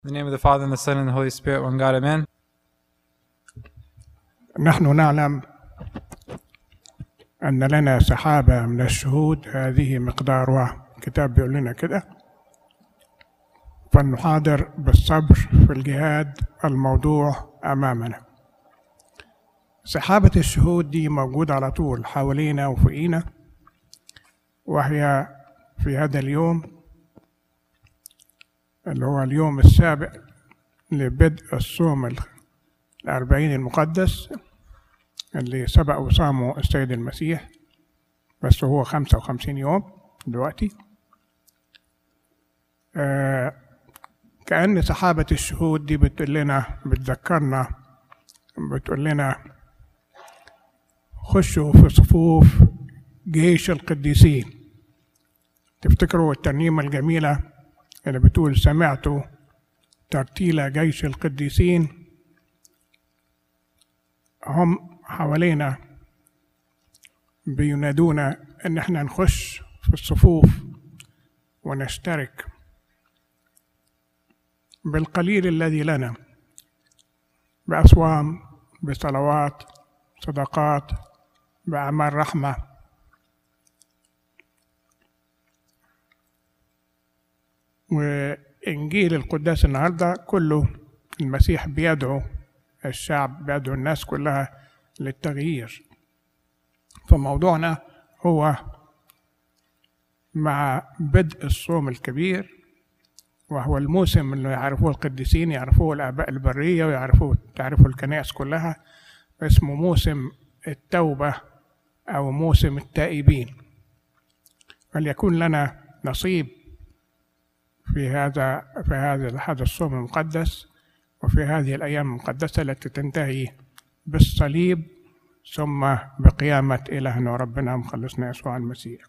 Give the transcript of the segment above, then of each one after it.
In the name of the Father, and the Son, and the Holy Spirit, one God, amen. نحن نعلم أن لنا سحابة من الشهود هذه مقدارها الكتاب بيقول لنا كده فلنحاضر بالصبر في الجهاد الموضوع أمامنا سحابة الشهود دي موجودة على طول حوالينا وفوقينا وهي في هذا اليوم اللي هو اليوم السابع لبدء الصوم الأربعين المقدس اللي سبق وصامه السيد المسيح بس هو خمسة وخمسين يوم دلوقتي آه كأن سحابة الشهود دي بتقول لنا بتذكرنا بتقول لنا خشوا في صفوف جيش القديسين تفتكروا الترنيمة الجميلة اللي بتقول سمعت ترتيل جيش القديسين هم حوالينا بينادونا ان احنا نخش في الصفوف ونشترك بالقليل الذي لنا بأصوام بصلوات صدقات بأعمال رحمة وإنجيل القداس النهاردة كله المسيح بيدعو الشعب بيدعو الناس كلها للتغيير فموضوعنا هو مع بدء الصوم الكبير وهو الموسم اللي يعرفوه القديسين يعرفوه الآباء البرية ويعرفوه تعرفه الكنائس كلها اسمه موسم التوبة أو موسم التائبين فليكون لنا نصيب في هذا في هذا هذا الصوم المقدس وفي هذه الأيام المقدسة التي تنتهي بالصليب ثم بقيامة إلهنا وربنا مخلصنا يسوع المسيح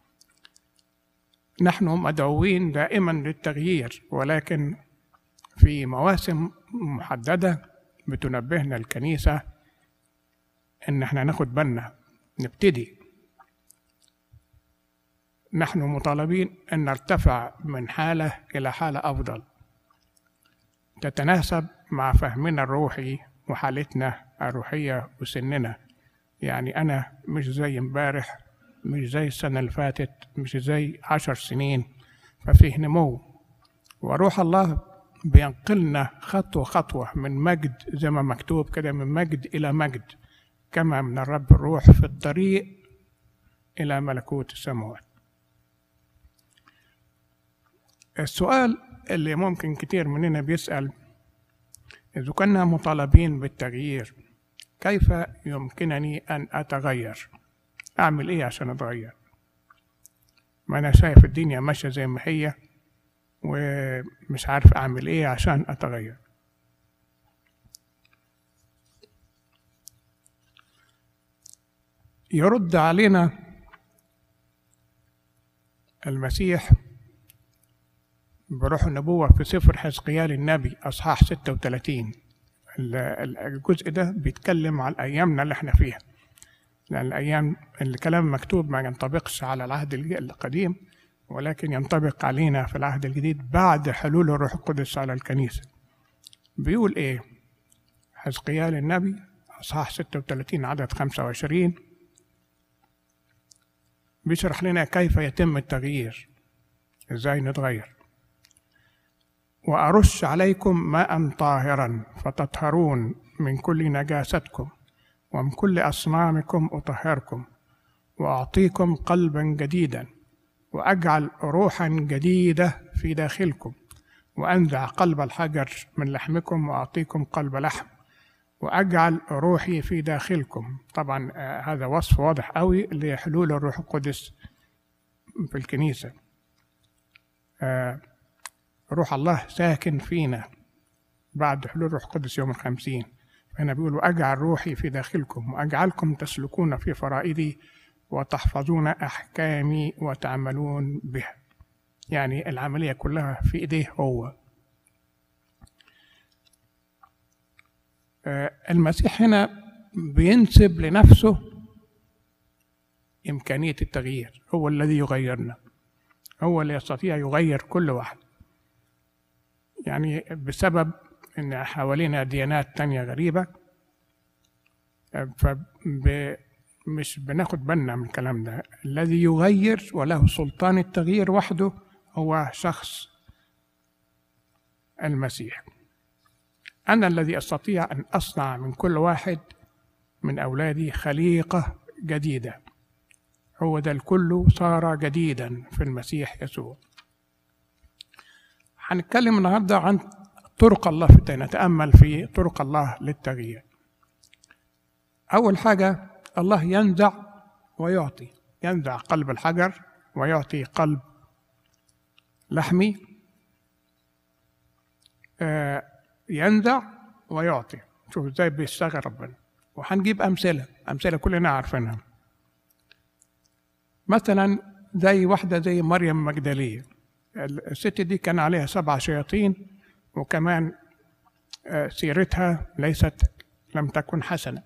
نحن مدعوين دائما للتغيير ولكن في مواسم محددة بتنبهنا الكنيسة إن احنا ناخد بالنا نبتدي نحن مطالبين أن نرتفع من حالة إلى حالة أفضل تتناسب مع فهمنا الروحي وحالتنا الروحية وسننا يعني أنا مش زي امبارح مش زي السنة اللي فاتت مش زي عشر سنين ففيه نمو وروح الله بينقلنا خطوة خطوة من مجد زي ما مكتوب كده من مجد إلى مجد كما من الرب الروح في الطريق إلى ملكوت السماوات السؤال اللي ممكن كتير مننا بيسأل إذا كنا مطالبين بالتغيير كيف يمكنني أن أتغير أعمل إيه عشان أتغير ما أنا شايف الدنيا ماشية زي ما هي ومش عارف أعمل إيه عشان أتغير يرد علينا المسيح بروح النبوة في سفر حزقيال النبي أصحاح 36 الجزء ده بيتكلم عن أيامنا اللي احنا فيها لأن الأيام الكلام مكتوب ما ينطبقش على العهد القديم ولكن ينطبق علينا في العهد الجديد بعد حلول الروح القدس على الكنيسة بيقول إيه حزقيال النبي أصحاح 36 عدد 25 بيشرح لنا كيف يتم التغيير ازاي نتغير وأرش عليكم ماء طاهرا فتطهرون من كل نجاستكم ومن كل أصنامكم أطهركم وأعطيكم قلبا جديدا وأجعل روحا جديدة في داخلكم وأنزع قلب الحجر من لحمكم وأعطيكم قلب لحم وأجعل روحي في داخلكم طبعا هذا وصف واضح قوي لحلول الروح القدس في الكنيسة روح الله ساكن فينا بعد حلول الروح القدس يوم الخمسين فهنا بيقولوا أجعل روحي في داخلكم وأجعلكم تسلكون في فرائدي وتحفظون أحكامي وتعملون بها يعني العملية كلها في إيديه هو المسيح هنا بينسب لنفسه إمكانية التغيير هو الذي يغيرنا هو اللي يستطيع يغير كل واحد يعني بسبب ان حوالينا ديانات تانية غريبة فب مش بناخد بالنا من الكلام ده الذي يغير وله سلطان التغيير وحده هو شخص المسيح أنا الذي أستطيع أن أصنع من كل واحد من أولادي خليقة جديدة هو ده الكل صار جديدا في المسيح يسوع هنتكلم النهارده عن طرق الله في نتأمل في طرق الله للتغيير أول حاجة الله ينزع ويعطي ينزع قلب الحجر ويعطي قلب لحمي آه ينزع ويعطي شوف ازاي بيشتغل ربنا وهنجيب امثله امثله كلنا عارفينها مثلا زي واحده زي مريم مجدليه الست دي كان عليها سبع شياطين وكمان آه، سيرتها ليست لم تكن حسنه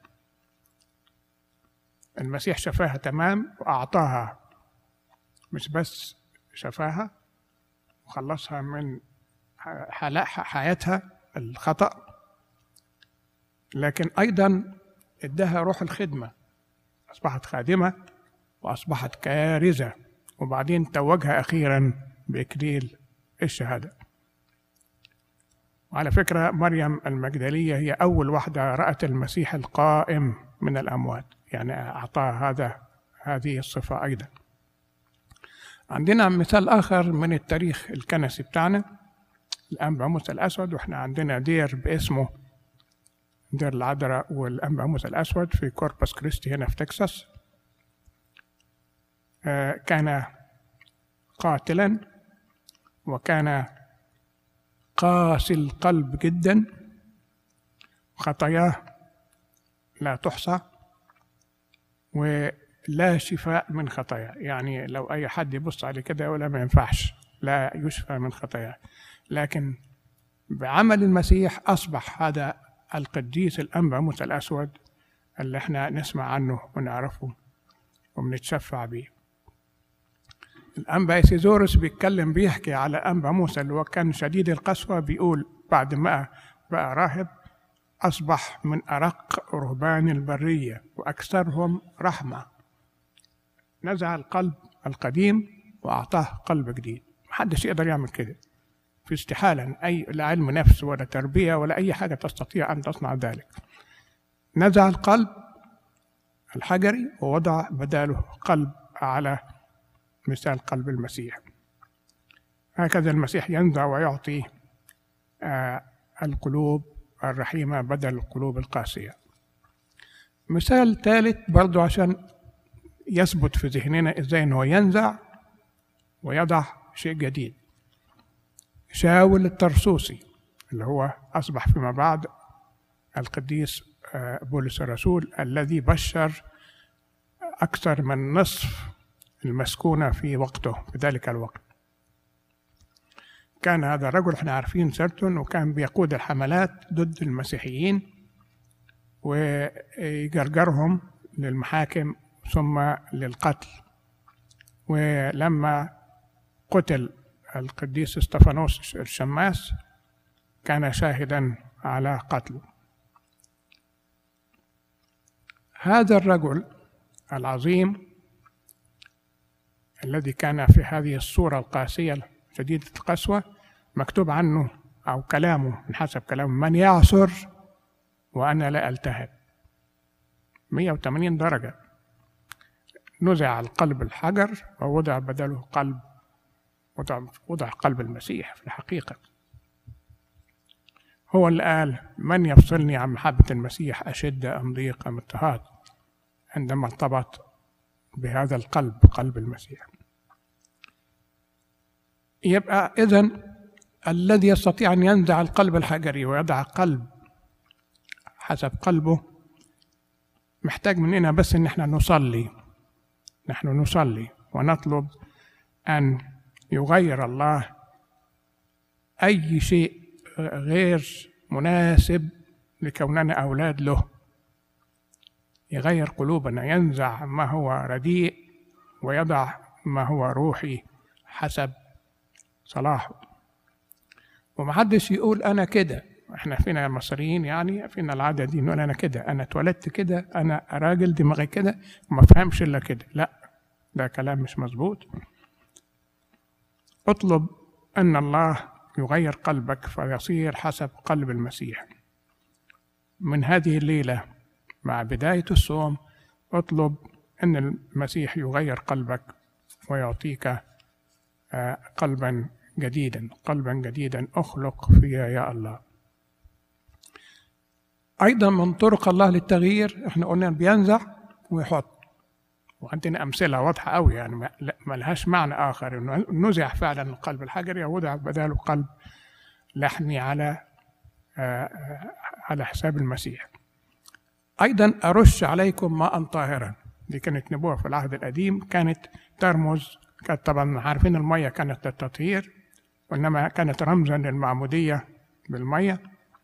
المسيح شفاها تمام وأعطاها مش بس شفاها وخلصها من حياتها الخطأ لكن أيضا ادها روح الخدمة أصبحت خادمة وأصبحت كارزة وبعدين توجها أخيرا بإكليل الشهادة وعلى فكرة مريم المجدلية هي أول واحدة رأت المسيح القائم من الأموات يعني أعطاه هذا هذه الصفة أيضا عندنا مثال آخر من التاريخ الكنسي بتاعنا الأنبا موسى الأسود وإحنا عندنا دير باسمه دير العذراء والأنبا موسى الأسود في كوربس كريستي هنا في تكساس آه، كان قاتلا وكان قاسي القلب جدا خطاياه لا تحصى ولا شفاء من خطايا يعني لو أي حد يبص عليه كده يقول ما ينفعش لا يشفى من خطاياه لكن بعمل المسيح أصبح هذا القديس الأنبا موسى الأسود اللي احنا نسمع عنه ونعرفه وبنتشفع به الأنبا إيسيزورس بيتكلم بيحكي على أنبا موسى اللي هو كان شديد القسوة بيقول بعد ما بقى راهب أصبح من أرق رهبان البرية وأكثرهم رحمة نزع القلب القديم وأعطاه قلب جديد محدش يقدر يعمل كده في استحالة أي لا علم نفس ولا تربية ولا أي حاجة تستطيع أن تصنع ذلك نزع القلب الحجري ووضع بداله قلب على مثال قلب المسيح هكذا المسيح ينزع ويعطي آه القلوب الرحيمة بدل القلوب القاسية مثال ثالث برضو عشان يثبت في ذهننا ازاي انه ينزع ويضع شيء جديد شاول الترسوسي اللي هو اصبح فيما بعد القديس آه، بولس الرسول الذي بشر اكثر من نصف المسكونه في وقته في ذلك الوقت كان هذا الرجل احنا عارفين سيرته وكان بيقود الحملات ضد المسيحيين ويجرجرهم للمحاكم ثم للقتل ولما قتل القديس استفانوس الشماس كان شاهدا على قتله هذا الرجل العظيم الذي كان في هذه الصورة القاسية شديدة القسوة مكتوب عنه أو كلامه من حسب كلامه من يعصر وأنا لا ألتهب 180 درجة نزع القلب الحجر ووضع بدله قلب وضع, وضع قلب المسيح في الحقيقة هو اللي قال من يفصلني عن محبة المسيح أشد أم ضيق أم اضطهاد عندما ارتبط بهذا القلب قلب المسيح يبقى إذا الذي يستطيع أن ينزع القلب الحجري ويضع قلب حسب قلبه محتاج مننا بس إن احنا نصلي نحن نصلي ونطلب أن يغير الله أي شيء غير مناسب لكوننا أولاد له يغير قلوبنا ينزع ما هو رديء ويضع ما هو روحي حسب صلاحه ومحدش يقول انا كده احنا فينا المصريين يعني فينا العاده دي نقول انا كده انا اتولدت كده انا راجل دماغي كده وما فهمش الا كده لا ده كلام مش مظبوط اطلب ان الله يغير قلبك فيصير حسب قلب المسيح من هذه الليله مع بدايه الصوم اطلب ان المسيح يغير قلبك ويعطيك آه، قلبا جديدا قلبا جديدا اخلق فيها يا الله ايضا من طرق الله للتغيير احنا قلنا بينزع ويحط وعندنا امثله واضحه قوي يعني ما لهاش معنى اخر انه نزع فعلا القلب الحجري ووضع بداله قلب لحمي على آه، على حساب المسيح ايضا ارش عليكم ماء طاهرا دي كانت نبوه في العهد القديم كانت ترمز كانت طبعا عارفين الميه كانت للتطهير وانما كانت رمزا للمعموديه بالميه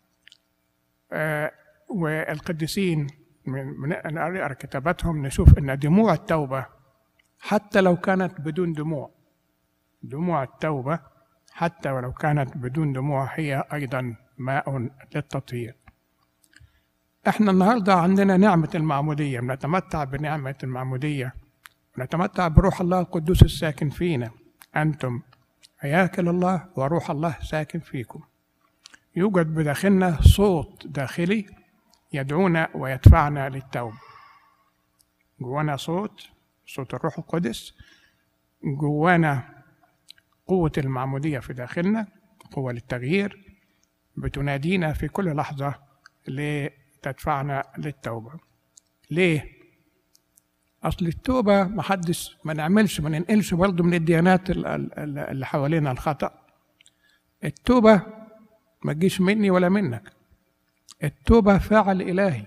آه والقديسين من من نقرا كتاباتهم نشوف ان دموع التوبه حتى لو كانت بدون دموع دموع التوبه حتى ولو كانت بدون دموع هي ايضا ماء للتطهير احنا النهارده عندنا نعمه المعموديه بنتمتع بنعمه المعموديه نتمتع بروح الله القدوس الساكن فينا انتم هياكل الله وروح الله ساكن فيكم يوجد بداخلنا صوت داخلي يدعونا ويدفعنا للتوبة جوانا صوت صوت الروح القدس جوانا قوة المعمودية في داخلنا قوة للتغيير بتنادينا في كل لحظة لتدفعنا للتوبة ليه؟ أصل التوبة ما حدش ما نعملش ما ننقلش برضه من الديانات اللي حوالينا الخطأ التوبة ما تجيش مني ولا منك التوبة فعل إلهي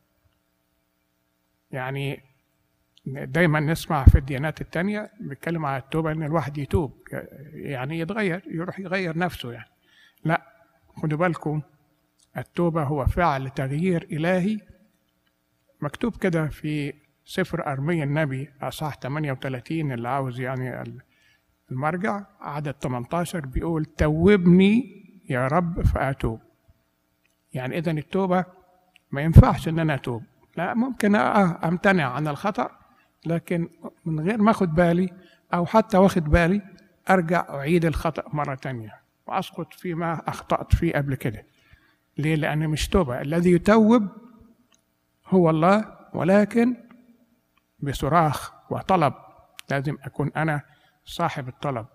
يعني دايما نسمع في الديانات التانية بيتكلم على التوبة إن الواحد يتوب يعني يتغير يروح يغير نفسه يعني لا خدوا بالكم التوبة هو فعل تغيير إلهي مكتوب كده في سفر أرميا النبي أصحاح 38 اللي عاوز يعني المرجع عدد 18 بيقول توبني يا رب فأتوب يعني إذا التوبة ما ينفعش إن أنا أتوب لا ممكن أمتنع عن الخطأ لكن من غير ما أخد بالي أو حتى واخد بالي أرجع أعيد الخطأ مرة تانية وأسقط فيما أخطأت فيه قبل كده ليه؟ لأن مش توبة الذي يتوب هو الله ولكن بصراخ وطلب لازم أكون أنا صاحب الطلب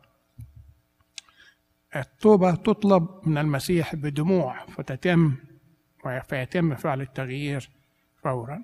التوبة تطلب من المسيح بدموع فتتم فيتم فعل التغيير فورا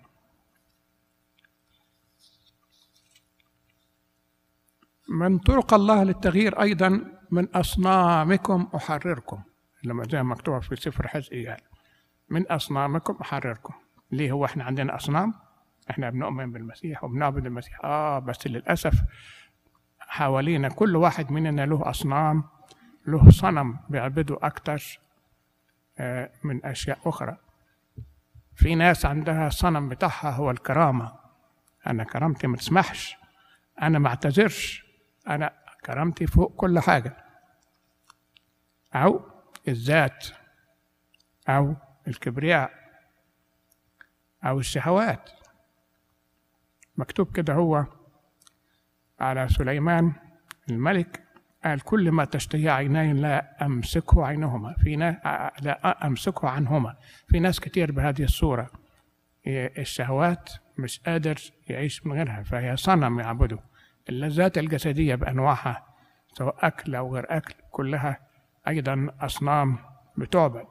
من طرق الله للتغيير أيضا من أصنامكم أحرركم لما زي ما مكتوب في سفر حزقيال من أصنامكم أحرركم ليه هو احنا عندنا أصنام احنا بنؤمن بالمسيح وبنعبد المسيح اه بس للأسف حوالينا كل واحد مننا له أصنام له صنم بيعبده أكتر آه، من أشياء أخرى في ناس عندها صنم بتاعها هو الكرامة أنا كرامتي ما تسمحش أنا ما اعتذرش أنا كرامتي فوق كل حاجة أو الذات أو الكبرياء أو الشهوات مكتوب كده هو على سليمان الملك قال كل ما تشتهي عيناي لا أمسكه عينهما في ناس لا أمسكه عنهما في ناس كتير بهذه الصورة الشهوات مش قادر يعيش من غيرها فهي صنم يعبده اللذات الجسدية بأنواعها سواء أكل أو غير أكل كلها أيضا أصنام بتعبد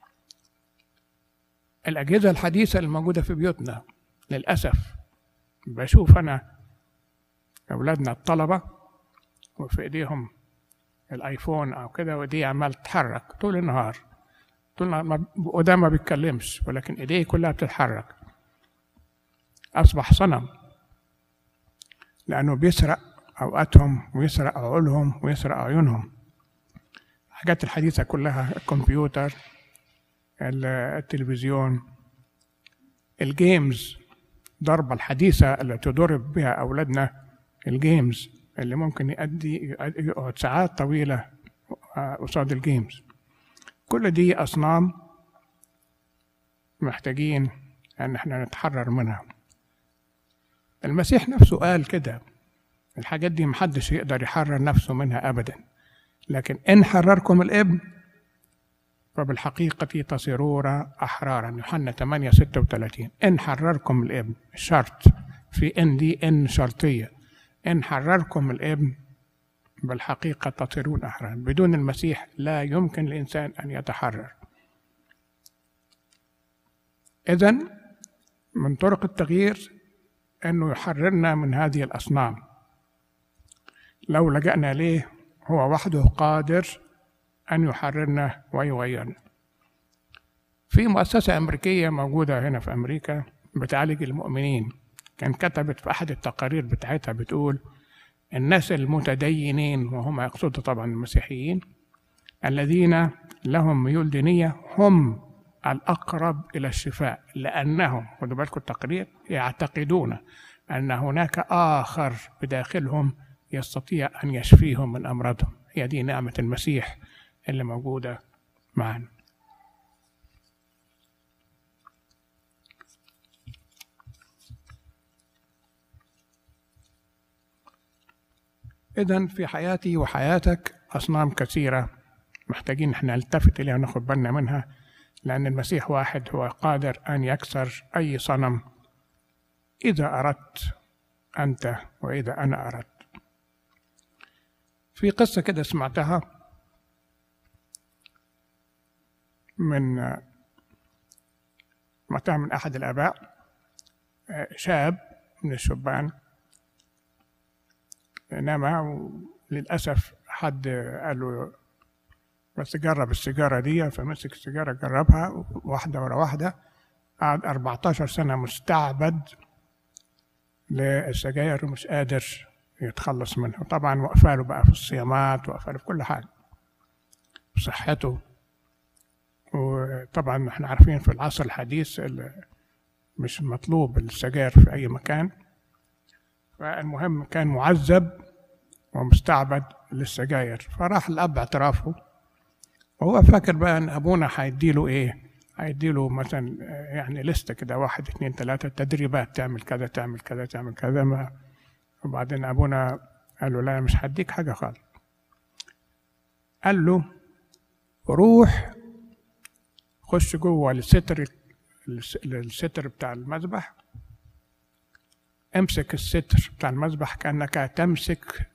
الأجهزة الحديثة الموجودة في بيوتنا للأسف بشوف أنا أولادنا الطلبة وفي إيديهم الايفون او كده ودي عمال تتحرك طول النهار طول النهار وده ما بيتكلمش ولكن ايديه كلها بتتحرك اصبح صنم لانه بيسرق اوقاتهم ويسرق عقولهم ويسرق عيونهم الحاجات الحديثه كلها الكمبيوتر التلفزيون الجيمز ضربة الحديثة التي تضرب بها أولادنا الجيمز اللي ممكن يؤدي يقعد ساعات طويلة آه، قصاد الجيمز كل دي أصنام محتاجين أن احنا نتحرر منها المسيح نفسه قال كده الحاجات دي محدش يقدر يحرر نفسه منها أبدا لكن إن حرركم الابن فبالحقيقة تصيرون أحرارا يوحنا 8 36 إن حرركم الابن شرط في إن دي إن شرطية إن حرركم الابن بالحقيقة تصيرون أحرارا بدون المسيح لا يمكن الإنسان أن يتحرر إذا من طرق التغيير أنه يحررنا من هذه الأصنام لو لجأنا ليه هو وحده قادر أن يحررنا ويغيرنا في مؤسسة أمريكية موجودة هنا في أمريكا بتعالج المؤمنين كان كتبت في أحد التقارير بتاعتها بتقول الناس المتدينين وهم يقصدوا طبعا المسيحيين الذين لهم ميول دينية هم الأقرب إلى الشفاء لأنهم خدوا بالكم التقرير يعتقدون أن هناك آخر بداخلهم يستطيع أن يشفيهم من أمراضهم هي دي نعمة المسيح اللي موجودة معنا إذا في حياتي وحياتك أصنام كثيرة محتاجين احنا نلتفت إليها وناخد بالنا منها لأن المسيح واحد هو قادر أن يكسر أي صنم إذا أردت أنت وإذا أنا أردت في قصة كده سمعتها من سمعتها من أحد الآباء شاب من الشبان نام وللأسف حد قال له بس جرب السيجارة دي فمسك السيجارة جربها واحدة ورا واحدة قعد 14 سنة مستعبد للسجاير ومش قادر يتخلص منها طبعا وقفاله بقى في الصيامات وقفاله في كل حاجة في صحته وطبعا احنا عارفين في العصر الحديث مش مطلوب السجاير في أي مكان فالمهم كان معذب ومستعبد للسجاير فراح الأب اعترافه وهو فاكر بقى ان ابونا هيديله ايه هيديله مثلا يعني لستة كده واحد اثنين ثلاثة تدريبات تعمل كذا تعمل كذا تعمل كذا ما وبعدين ابونا قال له لا مش هديك حاجة خالص قال له روح خش جوه الستر الستر بتاع المذبح امسك الستر بتاع المذبح كأنك تمسك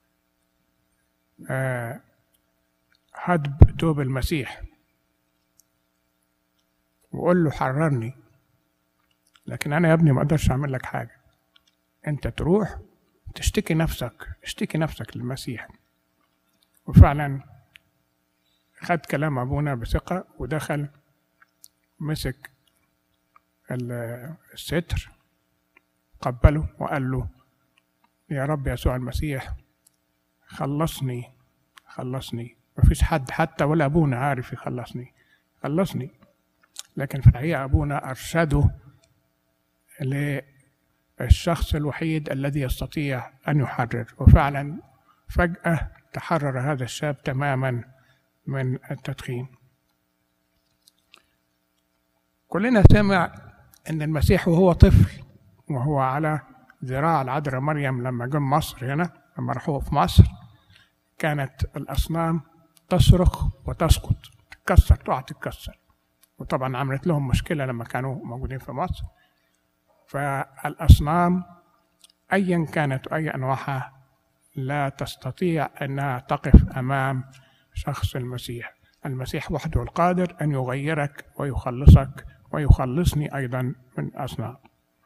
آه هدب توب المسيح وقول له حررني لكن انا يا ابني ما اقدرش اعمل لك حاجه انت تروح تشتكي نفسك اشتكي نفسك للمسيح وفعلا خد كلام ابونا بثقه ودخل مسك الستر قبله وقال له يا رب يسوع المسيح خلصني خلصني مفيش حد حتى ولا أبونا عارف يخلصني خلصني لكن في الحقيقة أبونا أرشده للشخص الوحيد الذي يستطيع أن يحرر وفعلا فجأة تحرر هذا الشاب تماما من التدخين كلنا سمع أن المسيح وهو طفل وهو على ذراع العذراء مريم لما جم مصر هنا لما راحوا في مصر كانت الأصنام تصرخ وتسقط تتكسر تقع تتكسر وطبعا عملت لهم مشكلة لما كانوا موجودين في مصر فالأصنام أيا كانت أي أنواعها لا تستطيع أنها تقف أمام شخص المسيح المسيح وحده القادر أن يغيرك ويخلصك ويخلصني أيضا من أصنام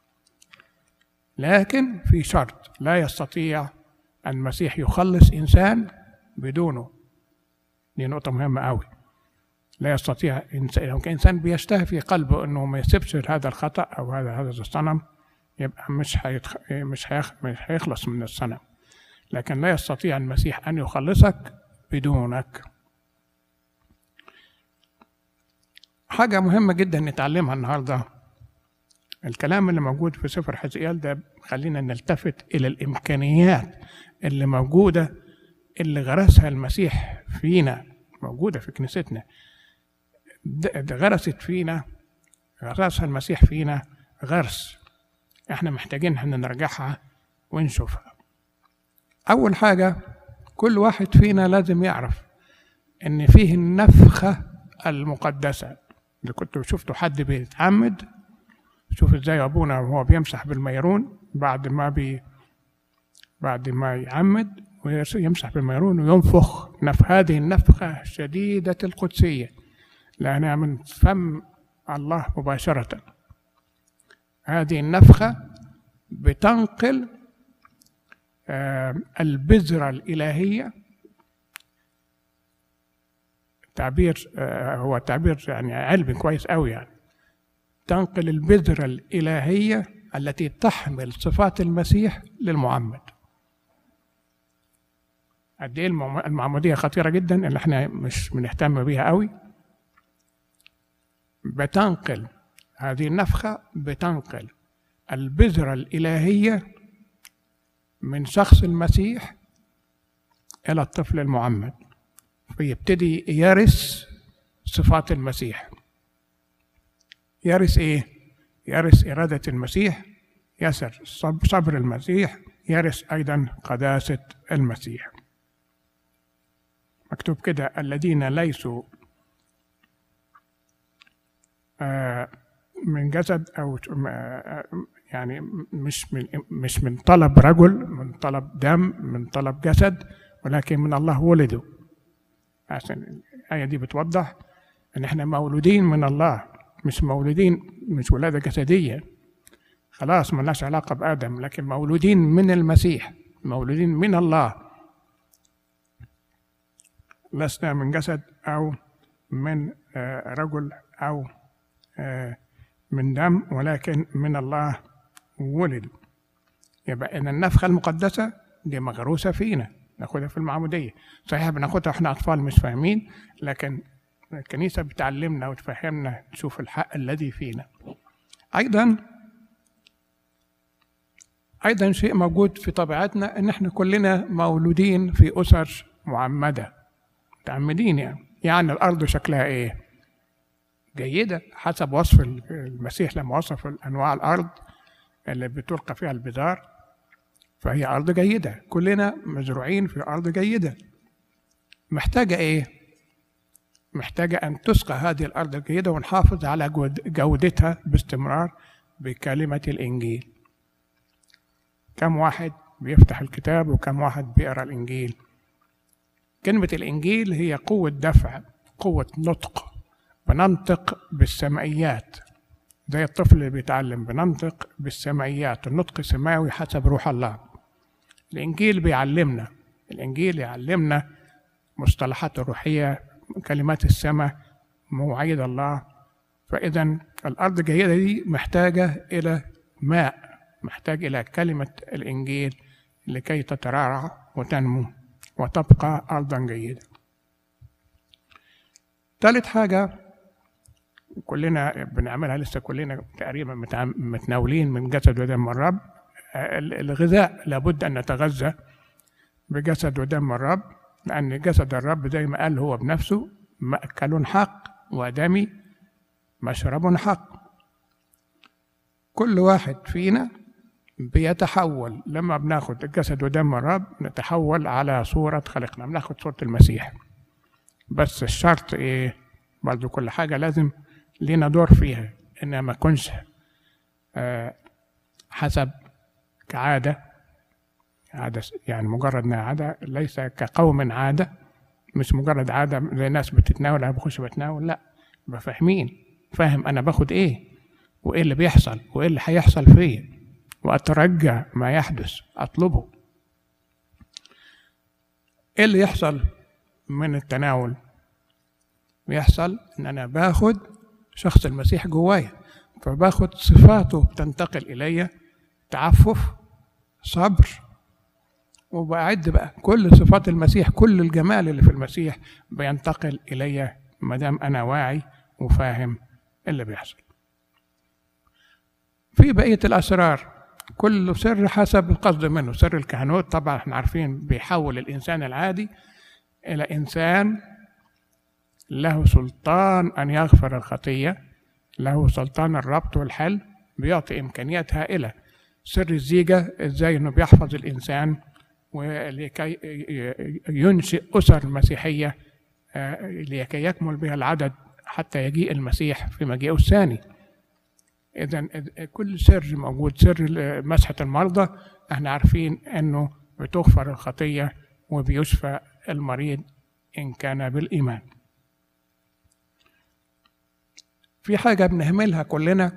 لكن في شرط لا يستطيع المسيح يخلص إنسان بدونه دي نقطة مهمة أوي لا يستطيع إنسان لو كان إنسان بيشتهي في قلبه إنه ما يسيبش هذا الخطأ أو هذا هذا الصنم يبقى مش هيتخ... مش هيخ... مش هيخلص من الصنم لكن لا يستطيع المسيح أن يخلصك بدونك حاجة مهمة جدا نتعلمها النهاردة الكلام اللي موجود في سفر حزقيال ده خلينا نلتفت إلى الإمكانيات اللي موجودة اللي غرسها المسيح فينا موجودة في كنيستنا د- غرست فينا غرسها المسيح فينا غرس احنا محتاجين ان نرجعها ونشوفها اول حاجه كل واحد فينا لازم يعرف ان فيه النفخه المقدسه اللي كنت شفتوا حد بيتعمد شوف ازاي ابونا وهو بيمسح بالميرون بعد ما بي بعد ما يعمد ويمسح بالميرون وينفخ نف هذه النفخه شديده القدسيه لانها من فم الله مباشره هذه النفخه بتنقل آه، البذره الالهيه تعبير آه، هو تعبير يعني علمي كويس قوي يعني تنقل البذرة الإلهية التي تحمل صفات المسيح للمعمد قد ايه المعم- المعمودية خطيرة جدا اللي احنا مش بنهتم بيها قوي بتنقل هذه النفخة بتنقل البذرة الإلهية من شخص المسيح إلى الطفل المعمد فيبتدي يرث صفات المسيح يرث ايه يرث اراده المسيح يسر صب- صبر المسيح يرث ايضا قداسه المسيح مكتوب كده الذين ليسوا آه، من جسد او آه، يعني مش من مش من طلب رجل من طلب دم من طلب جسد ولكن من الله ولدوا عشان الآية دي بتوضح إن إحنا مولودين من الله مش مولودين مش ولادة جسدية خلاص ملناش علاقة بآدم لكن مولودين من المسيح مولودين من الله لسنا من جسد أو من آه، رجل أو آه، من دم ولكن من الله ولد يبقى إن النفخة المقدسة دي مغروسة فينا ناخدها في المعمودية صحيح بناخدها واحنا أطفال مش فاهمين لكن الكنيسة بتعلمنا وتفهمنا نشوف الحق الذي فينا أيضا أيضا شيء موجود في طبيعتنا إن إحنا كلنا مولودين في أسر معمدة متعمدين يعني يعني الأرض شكلها إيه؟ جيدة حسب وصف المسيح لما وصف أنواع الأرض اللي بتلقى فيها البذار فهي أرض جيدة كلنا مزروعين في أرض جيدة محتاجة إيه؟ محتاجة أن تسقى هذه الأرض الجيدة ونحافظ على جود- جودتها باستمرار بكلمة الإنجيل كم واحد بيفتح الكتاب وكم واحد بيقرأ الإنجيل كلمة الإنجيل هي قوة دفع قوة نطق بننطق بالسمعيات زي الطفل اللي بيتعلم بننطق بالسمعيات النطق سماوي حسب روح الله الإنجيل بيعلمنا الإنجيل يعلمنا مصطلحات الروحية كلمات السماء مواعيد الله فإذا الأرض الجيدة دي محتاجة إلى ماء محتاج إلى كلمة الإنجيل لكي تترعرع وتنمو وتبقى أرضا جيدة ثالث حاجة كلنا بنعملها لسه كلنا تقريبا متعام- متناولين من جسد ودم الرب ال- الغذاء لابد أن نتغذى بجسد ودم الرب لأن جسد الرب زي ما قال هو بنفسه مأكل حق ودمي مشرب حق كل واحد فينا بيتحول لما بناخد الجسد ودم الرب نتحول على صورة خلقنا بناخد صورة المسيح بس الشرط ايه برضو كل حاجة لازم لينا دور فيها انها ما تكونش آه، حسب كعادة عادة يعني مجرد انها عادة ليس كقوم عادة مش مجرد عادة زي ناس بتتناول انا بخش بتناول لا يبقى فاهمين فاهم انا باخد ايه وايه اللي بيحصل وايه اللي هيحصل فيا واترجى ما يحدث اطلبه ايه اللي يحصل من التناول بيحصل ان انا باخد شخص المسيح جوايا فباخد صفاته بتنتقل الي تعفف صبر وبعد بقى كل صفات المسيح كل الجمال اللي في المسيح بينتقل الي ما دام انا واعي وفاهم اللي بيحصل في بقيه الاسرار كل سر حسب القصد منه سر الكهنوت طبعا احنا عارفين بيحول الانسان العادي الى انسان له سلطان أن يغفر الخطية له سلطان الربط والحل بيعطي إمكانيات هائلة سر الزيجة إزاي إنه بيحفظ الإنسان ولكي ينشئ أسر مسيحية آه، لكي يكمل بها العدد حتى يجيء المسيح في مجيئه الثاني إذا كل سر موجود سر مسحة المرضى احنا عارفين إنه بتغفر الخطية وبيشفى المريض إن كان بالإيمان في حاجة بنهملها كلنا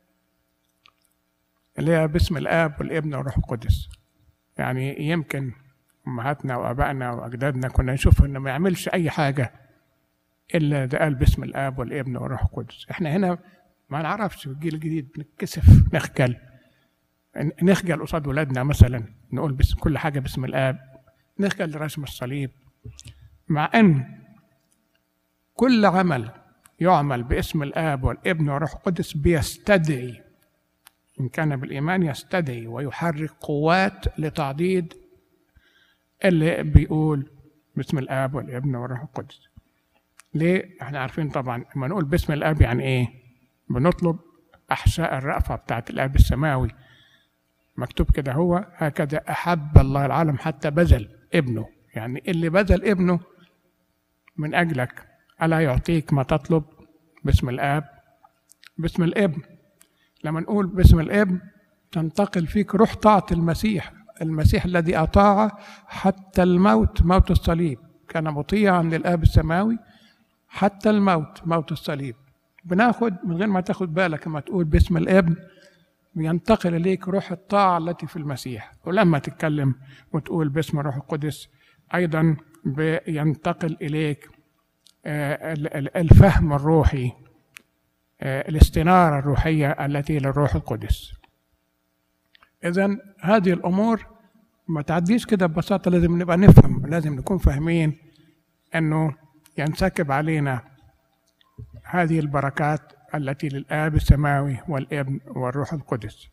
اللي هي باسم الآب والابن والروح القدس يعني يمكن أمهاتنا وآبائنا وأجدادنا كنا نشوف إنه ما يعملش أي حاجة إلا ده قال باسم الآب والابن والروح القدس إحنا هنا ما نعرفش الجيل الجديد نتكسف نخجل نخجل قصاد ولادنا مثلا نقول بس كل حاجة باسم الآب نخجل رسم الصليب مع أن كل عمل يعمل باسم الآب والابن والروح القدس بيستدعي إن كان بالإيمان يستدعي ويحرك قوات لتعضيد اللي بيقول باسم الآب والابن والروح القدس ليه؟ احنا عارفين طبعا لما نقول باسم الآب يعني إيه؟ بنطلب أحشاء الرأفة بتاعت الآب السماوي مكتوب كده هو هكذا أحب الله العالم حتى بذل ابنه يعني اللي بذل ابنه من أجلك ألا يعطيك ما تطلب باسم الآب باسم الابن لما نقول باسم الابن تنتقل فيك روح طاعة المسيح المسيح الذي أطاع حتى الموت موت الصليب كان مطيعا للآب السماوي حتى الموت موت الصليب بناخد من غير ما تاخد بالك لما تقول باسم الابن بينتقل إليك روح الطاعة التي في المسيح ولما تتكلم وتقول باسم الروح القدس أيضا بينتقل إليك آه، الفهم الروحي آه، الاستنارة الروحية التي للروح القدس إذا هذه الأمور ما تعديش كده ببساطة لازم نبقى نفهم لازم نكون فاهمين أنه ينسكب علينا هذه البركات التي للآب السماوي والابن والروح القدس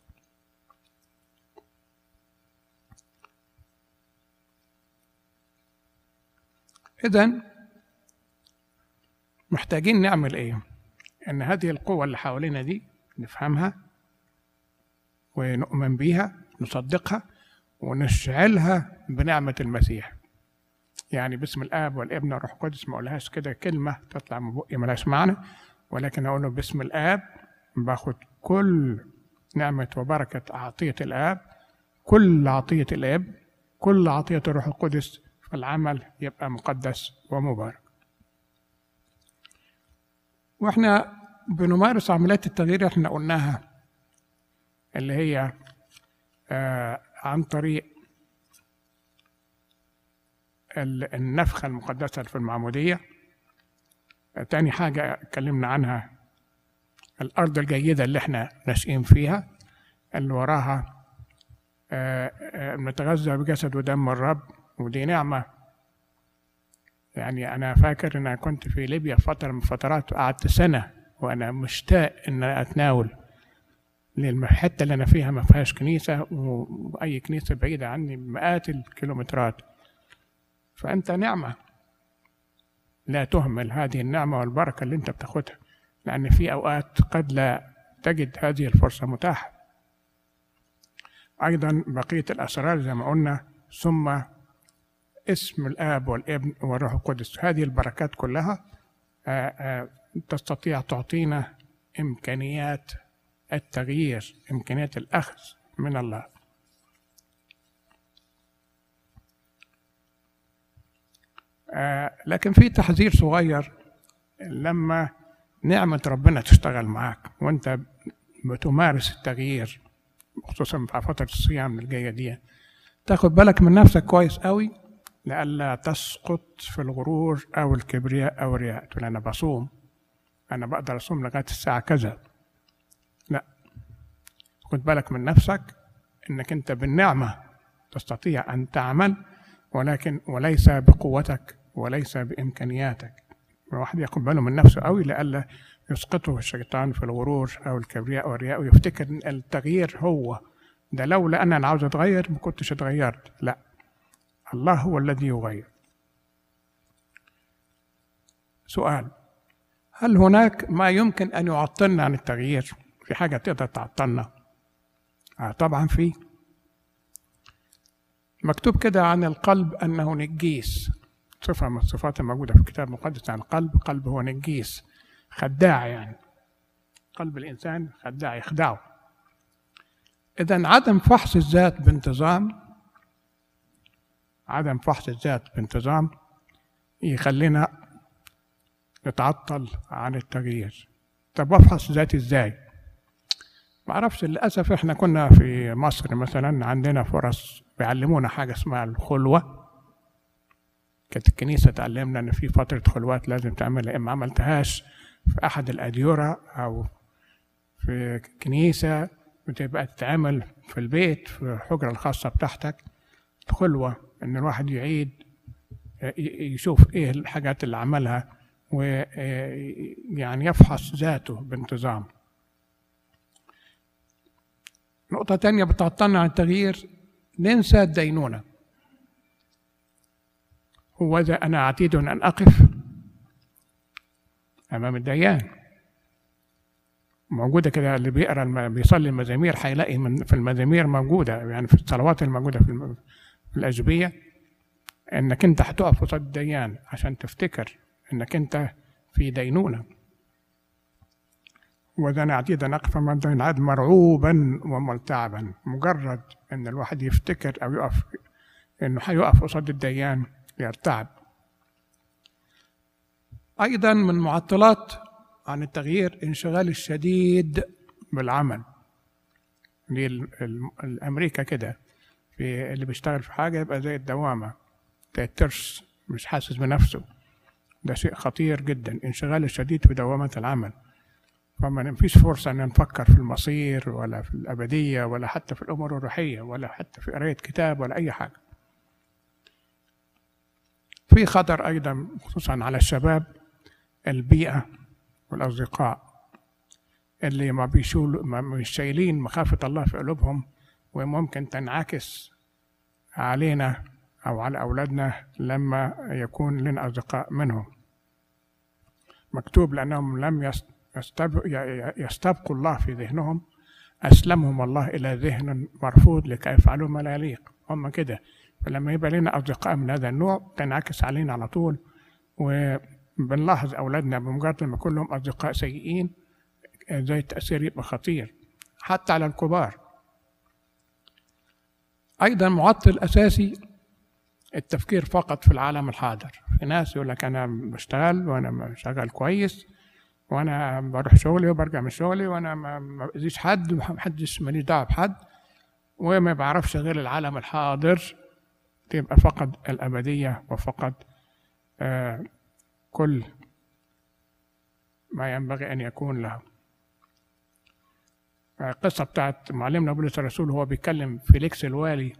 إذا محتاجين نعمل إيه؟ إن هذه القوة اللي حوالينا دي نفهمها ونؤمن بيها نصدقها ونشعلها بنعمة المسيح يعني باسم الآب والابن والروح القدس ما أقولهاش كده كلمة تطلع من بقي ملهاش معنى ولكن أقوله باسم الآب باخد كل نعمة وبركة عطية الآب كل عطية الآب كل عطية الروح القدس فالعمل يبقى مقدس ومبارك واحنا بنمارس عمليات التغيير اللي احنا قلناها اللي هي آه عن طريق النفخة المقدسة في المعمودية تاني حاجة اتكلمنا عنها الأرض الجيدة اللي احنا ناشئين فيها اللي وراها آه، آه، نتغذى بجسد ودم الرب ودي نعمة يعني أنا فاكر إن أنا كنت في ليبيا فترة من فترات قعدت سنة وأنا مشتاق إن أتناول للحتة اللي أنا فيها ما فيهاش كنيسة وأي كنيسة بعيدة عني مئات الكيلومترات فأنت نعمة لا تهمل هذه النعمة والبركة اللي أنت بتاخدها لأن في أوقات قد لا تجد هذه الفرصة متاحة أيضا بقية الأسرار زي ما قلنا ثم اسم الآب والابن والروح القدس هذه البركات كلها آه، آه، تستطيع تعطينا إمكانيات التغيير إمكانيات الأخذ من الله آه، لكن في تحذير صغير لما نعمة ربنا تشتغل معاك وانت بتمارس التغيير خصوصا في فترة الصيام الجاية دي تاخد بالك من نفسك كويس قوي لئلا تسقط في الغرور أو الكبرياء أو الرياء تقول أنا بصوم أنا بقدر أصوم لغاية الساعة كذا لا خد بالك من نفسك إنك أنت بالنعمة تستطيع أن تعمل ولكن وليس بقوتك وليس بإمكانياتك الواحد ياخد باله من نفسه قوي لئلا يسقطه الشيطان في الغرور أو الكبرياء والرياء ويفتكر إن التغيير هو ده لولا أنا عاوز أتغير ما كنتش اتغيرت لا الله هو الذي يغير سؤال هل هناك ما يمكن أن يعطلنا عن التغيير في حاجة تقدر تعطلنا آه طبعا في مكتوب كده عن القلب أنه نجيس صفة من الصفات الموجودة في الكتاب المقدس عن القلب القلب هو نجيس خداع يعني قلب الإنسان خداع يخدعه إذا عدم فحص الذات بانتظام عدم فحص الذات بانتظام يخلينا نتعطل عن التغيير طب افحص ذاتي ازاي ما اعرفش للاسف احنا كنا في مصر مثلا عندنا فرص بيعلمونا حاجه اسمها الخلوه كانت الكنيسه تعلمنا ان في فتره خلوات لازم تعملها اما عملتهاش في احد الاديره او في كنيسه بتبقى تتعمل في البيت في الحجره الخاصه بتاعتك خلوه ان الواحد يعيد يشوف ايه الحاجات اللي عملها ويعني يفحص ذاته بانتظام نقطة تانية بتعطلنا عن التغيير ننسى الدينونة هو إذا أنا عتيد أن أقف أمام الديان موجودة كده اللي بيقرا بيصلي المزامير هيلاقي من في المزامير موجودة يعني في الصلوات الموجودة في, في الأجبية إنك أنت هتقف قصاد الديان عشان تفتكر إنك أنت في دينونة وذا عديد نقف من العد مرعوبا وملتعبا مجرد إن الواحد يفتكر أو يقف إنه هيقف قصاد الديان يرتعب أيضا من معطلات عن التغيير انشغال الشديد بالعمل دي الأمريكا كده في اللي بيشتغل في حاجة يبقى زي الدوامة زي الترس مش حاسس بنفسه ده شيء خطير جدا انشغال الشديد في دوامة العمل فما فيش فرصة أن نفكر في المصير ولا في الأبدية ولا حتى في الأمور الروحية ولا حتى في قراية كتاب ولا أي حاجة في خطر أيضا خصوصا على الشباب البيئة والأصدقاء اللي ما بيشول ما مش شايلين مخافة الله في قلوبهم وممكن تنعكس علينا أو على أولادنا لما يكون لنا أصدقاء منهم مكتوب لأنهم لم يستبقوا الله في ذهنهم أسلمهم الله إلى ذهن مرفوض لكي يفعلوا ما لا يليق هم كده فلما يبقى لنا أصدقاء من هذا النوع تنعكس علينا على طول وبنلاحظ أولادنا بمجرد لما يكون لهم أصدقاء سيئين زي التأثير يبقى خطير حتى على الكبار أيضا معطل أساسي التفكير فقط في العالم الحاضر في ناس يقول لك أنا بشتغل وأنا شغال كويس وأنا بروح شغلي وبرجع من شغلي وأنا ما بأذيش حد ومحدش ماليش دعوة بحد وما بعرفش غير العالم الحاضر تبقى فقد الأبدية وفقد آه كل ما ينبغي أن يكون له القصة بتاعت معلمنا بولس الرسول هو بيتكلم فيليكس الوالي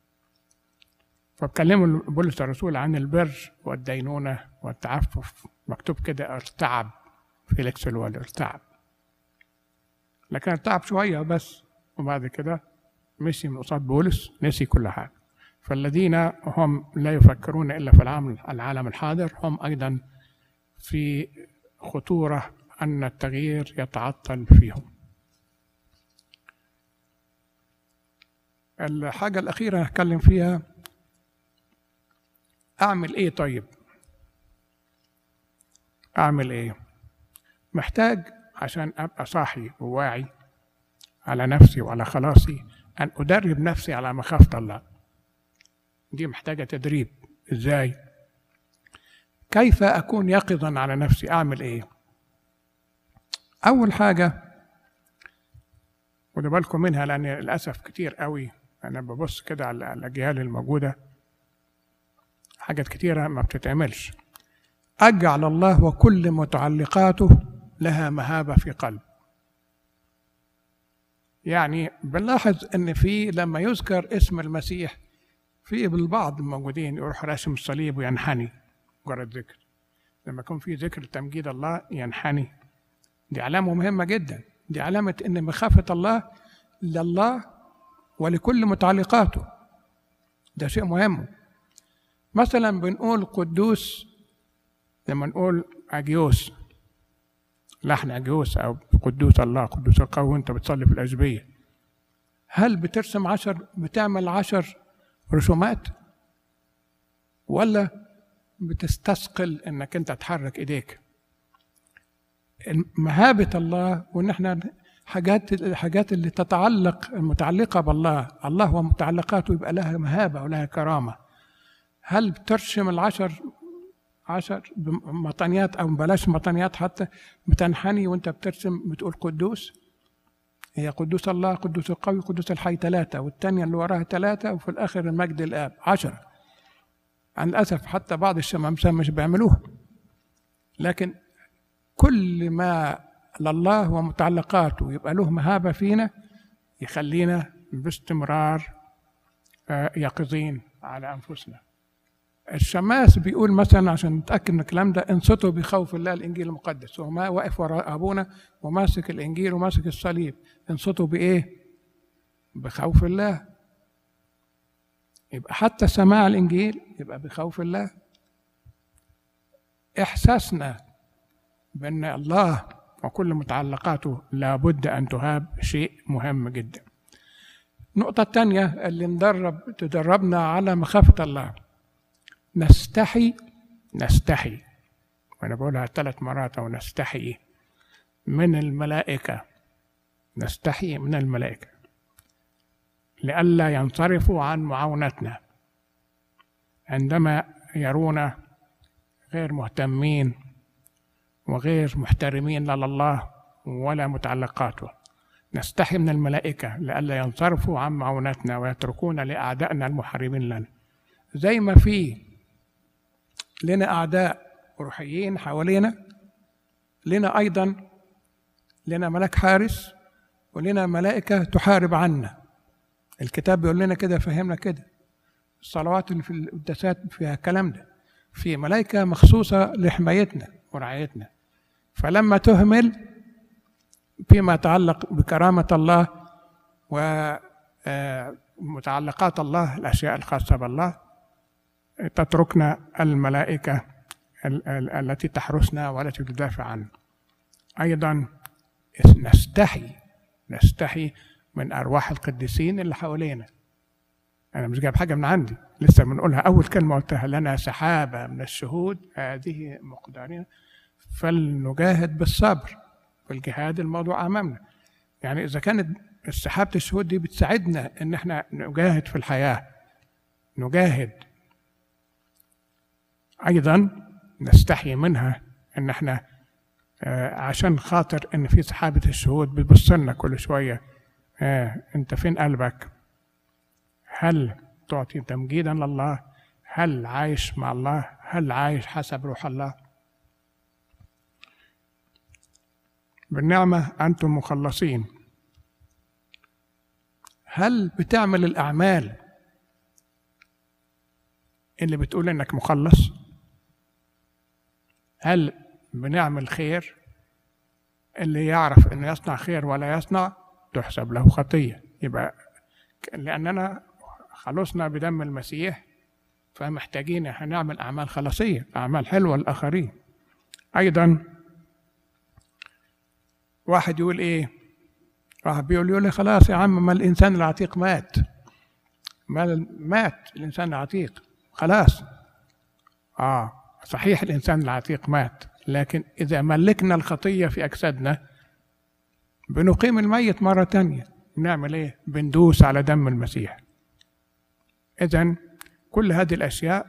فبكلموا بولس الرسول عن البر والدينونة والتعفف مكتوب كده ارتعب فيليكس الوالي ارتعب لكن ارتعب شوية بس وبعد كده مشي من قصاد بولس نسي كل حاجة فالذين هم لا يفكرون إلا في العالم العالم الحاضر هم أيضا في خطورة أن التغيير يتعطل فيهم الحاجة الأخيرة هتكلم فيها أعمل إيه طيب؟ أعمل إيه؟ محتاج عشان أبقى صاحي وواعي على نفسي وعلى خلاصي أن أدرب نفسي على مخافة الله دي محتاجة تدريب إزاي؟ كيف أكون يقظا على نفسي أعمل إيه؟ أول حاجة خدوا بالكم منها لأن للأسف كتير قوي أنا ببص كده على الأجيال الموجودة حاجات كتيرة ما بتتعملش أجعل الله وكل متعلقاته لها مهابة في قلب يعني بنلاحظ ان في لما يذكر اسم المسيح في بالبعض الموجودين يروح راسم الصليب وينحني مجرد ذكر لما يكون في ذكر تمجيد الله ينحني دي علامة مهمة جدا دي علامة ان مخافة الله لله ولكل متعلقاته ده شيء مهم مثلا بنقول قدوس لما نقول أجيوس لحن أجيوس أو قدوس الله قدوس القوي وأنت بتصلي في الأجبية هل بترسم عشر بتعمل عشر رسومات ولا بتستثقل انك انت تحرك ايديك مهابة الله وان احنا حاجات الحاجات اللي تتعلق المتعلقة بالله الله ومتعلقاته يبقى لها مهابة ولها كرامة هل بترسم العشر عشر مطانيات او بلاش مطانيات حتى بتنحني وانت بترسم بتقول قدوس هي قدوس الله قدوس القوي قدوس الحي ثلاثة والثانية اللي وراها ثلاثة وفي الآخر المجد الآب عشرة عن الأسف حتى بعض الشمامسة مش بيعملوها لكن كل ما لله ومتعلقاته يبقى له مهابة فينا يخلينا باستمرار آه، يقظين على أنفسنا الشماس بيقول مثلا عشان نتاكد من الكلام ده انصتوا بخوف الله الانجيل المقدس وهو واقف وراء ابونا وماسك الانجيل وماسك الصليب انصتوا بايه؟ بخوف الله يبقى حتى سماع الانجيل يبقى بخوف الله احساسنا بان الله وكل متعلقاته لابد ان تهاب شيء مهم جدا النقطة الثانية اللي ندرب تدربنا على مخافة الله نستحي نستحي وأنا بقولها ثلاث مرات أو نستحي من الملائكة نستحي من الملائكة لئلا ينصرفوا عن معاونتنا عندما يرونا غير مهتمين وغير محترمين لا لله ولا متعلقاته نستحي من الملائكة لئلا ينصرفوا عن معونتنا ويتركونا لأعدائنا المحاربين لنا زي ما في لنا أعداء روحيين حوالينا لنا أيضا لنا ملاك حارس ولنا ملائكة تحارب عنا الكتاب بيقول لنا كده فهمنا كده الصلوات اللي في القداسات فيها الكلام ده في ملائكة مخصوصة لحمايتنا ورعايتنا فلما تهمل فيما يتعلق بكرامة الله ومتعلقات آه، الله الأشياء الخاصة بالله تتركنا الملائكة التي تحرسنا والتي تدافع عنا أيضا نستحي نستحي من أرواح القديسين اللي حوالينا أنا مش جايب حاجة من عندي لسه بنقولها أول كلمة قلتها لنا سحابة من الشهود هذه مقدارنا فلنجاهد بالصبر والجهاد الموضوع أمامنا يعني إذا كانت سحابة الشهود دي بتساعدنا إن إحنا نجاهد في الحياة نجاهد أيضا نستحي منها إن إحنا آه، عشان خاطر إن في سحابة الشهود بتبص لنا كل شوية آه أنت فين قلبك؟ هل تعطي تمجيدا لله؟ هل عايش مع الله؟ هل عايش حسب روح الله؟ بالنعمة أنتم مخلصين هل بتعمل الأعمال اللي بتقول إنك مخلص؟ هل بنعمل خير اللي يعرف انه يصنع خير ولا يصنع تحسب له خطيه يبقى لاننا خلصنا بدم المسيح فمحتاجين هنعمل اعمال خلاصيه اعمال حلوه للاخرين ايضا واحد يقول ايه واحد بيقول يقول لي خلاص يا عم ما الانسان العتيق مات ما مات الانسان العتيق خلاص اه صحيح الإنسان العتيق مات لكن إذا ملكنا الخطية في أجسادنا بنقيم الميت مرة تانية بنعمل إيه؟ بندوس على دم المسيح إذا كل هذه الأشياء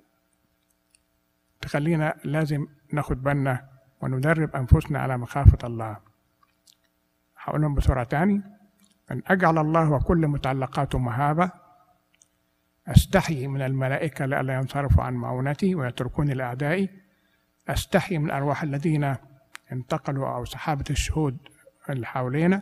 تخلينا لازم ناخد بالنا وندرب أنفسنا على مخافة الله هقولهم بسرعة تاني أن أجعل الله وكل متعلقاته مهابة أستحي من الملائكة لئلا ينصرفوا عن معونتي ويتركوني لأعدائي أستحي من أرواح الذين انتقلوا أو سحابة الشهود اللي حوالينا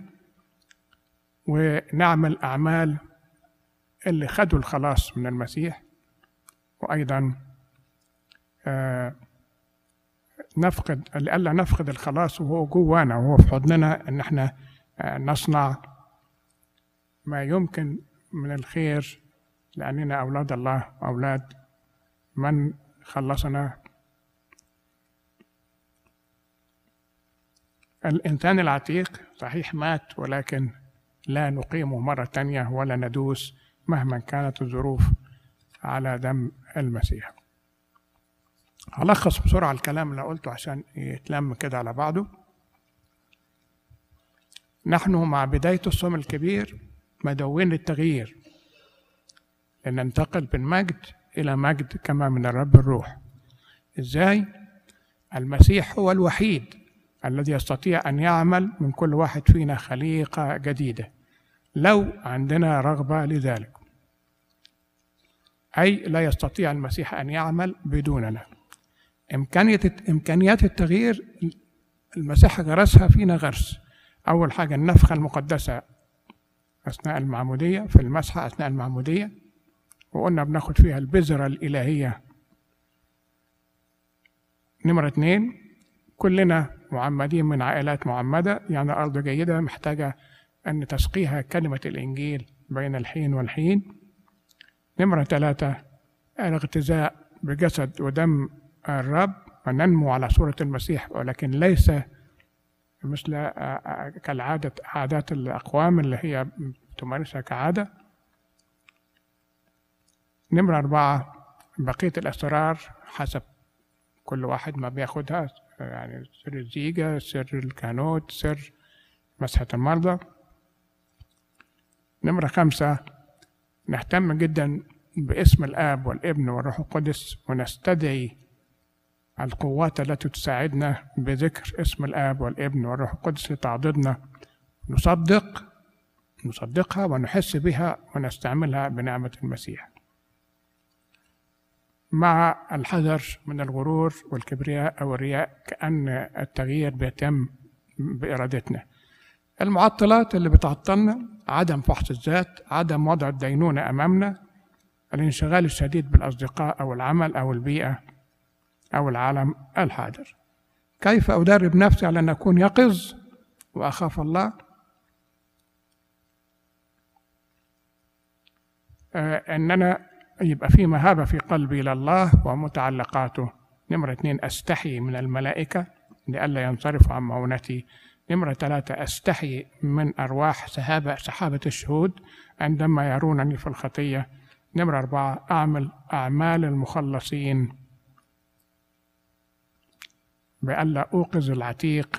ونعمل أعمال اللي خدوا الخلاص من المسيح وأيضا آه نفقد لئلا نفقد الخلاص وهو جوانا وهو في حضننا ان احنا آه نصنع ما يمكن من الخير لأننا أولاد الله وأولاد من خلصنا الإنسان العتيق صحيح مات ولكن لا نقيمه مرة تانية ولا ندوس مهما كانت الظروف على دم المسيح هلخص بسرعة الكلام اللي قلته عشان يتلم كده على بعضه نحن مع بداية الصوم الكبير مدوين للتغيير لننتقل من مجد إلى مجد كما من الرب الروح إزاي؟ المسيح هو الوحيد الذي يستطيع أن يعمل من كل واحد فينا خليقة جديدة لو عندنا رغبة لذلك أي لا يستطيع المسيح أن يعمل بدوننا إمكانية إمكانيات التغيير المسيح غرسها فينا غرس أول حاجة النفخة المقدسة أثناء المعمودية في المسحة أثناء المعمودية وقلنا بناخد فيها البذرة الإلهية نمرة اتنين كلنا معمدين من عائلات معمدة يعني أرض جيدة محتاجة أن تسقيها كلمة الإنجيل بين الحين والحين نمرة ثلاثة الاغتذاء بجسد ودم الرب وننمو على صورة المسيح ولكن ليس مثل كالعادة عادات الأقوام اللي هي تمارسها كعادة نمرة أربعة بقية الأسرار حسب كل واحد ما بياخدها يعني سر الزيجة سر الكانوت سر مسحة المرضى نمرة خمسة نهتم جدا باسم الآب والابن والروح القدس ونستدعي القوات التي تساعدنا بذكر اسم الآب والابن والروح القدس لتعضدنا نصدق نصدقها ونحس بها ونستعملها بنعمة المسيح مع الحذر من الغرور والكبرياء أو الرياء كأن التغيير بيتم بإرادتنا المعطلات اللي بتعطلنا عدم فحص الذات عدم وضع الدينونة أمامنا الانشغال الشديد بالأصدقاء أو العمل أو البيئة أو العالم الحاضر كيف أدرب نفسي على أن أكون يقظ وأخاف الله آه أن أنا يبقى في مهابة في قلبي لله ومتعلقاته نمرة اثنين أستحي من الملائكة لئلا ينصرفوا عن مؤونتي نمرة ثلاثة أستحي من أرواح سحابة سحابة الشهود عندما يرونني في الخطية نمرة أربعة أعمل أعمال المخلصين بألا أوقظ العتيق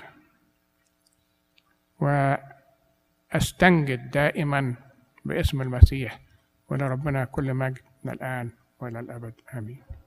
وأستنجد دائما باسم المسيح ولربنا كل مجد من الآن وإلى الأبد آمين